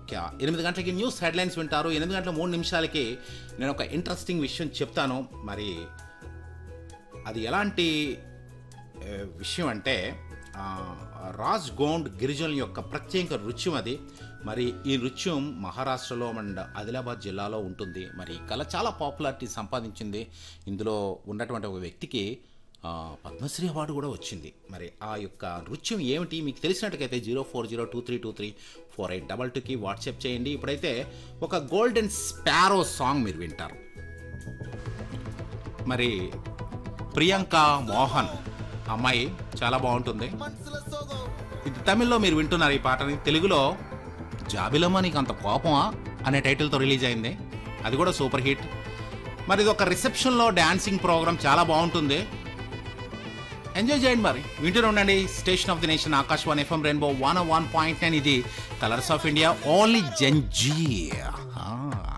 okay ఎనిమిది గంటలకి news headlines వింటారు ఎనిమిది గంటల మూడు నిమిషాలకి నేను ఒక ఇంట్రెస్టింగ్ విషయం చెప్తాను మరి అది ఎలాంటి ఏ, విషయం అంటే ఆ, రాజ్ గోండ్ గిరిజనుల యొక్క ప్రత్యేక నృత్యం అది మరి ఈ నృత్యం మహారాష్ట్రలో అండ్ ఆదిలాబాద్ జిల్లాలో ఉంటుంది మరి ఈ కళ చాలా పాపులారిటీ సంపాదించింది ఇందులో ఉన్నటువంటి ఒక వ్యక్తికి ఆ, పద్మశ్రీ అవార్డు కూడా వచ్చింది మరి ఆ యొక్క నృత్యం ఏమిటి మీకు తెలిసినట్టుకైతే zero four zero two three two three four eight double టూకి వాట్సాప్ చేయండి ఇప్పుడైతే ఒక గోల్డెన్ స్పారో సాంగ్ మీరు వింటారు మరి ప్రియాంక మోహన్ అమ్మాయి చాలా బాగుంటుంది ఇది తమిళ్లో మీరు వింటున్నారు ఈ పాటని తెలుగులో జాబిలమ్మ నీకు అంత కోపమా అనే టైటిల్తో రిలీజ్ అయింది అది కూడా సూపర్ హిట్ మరి ఇది ఒక రిసెప్షన్లో డాన్సింగ్ ప్రోగ్రామ్ చాలా బాగుంటుంది ఎంజాయ్ చేయండి మరి వింటూనే ఉండండి station of the nation Akashvani FM rainbow one one point nine ఇది కలర్స్ ఆఫ్ ఇండియా ఓన్లీ జంజీ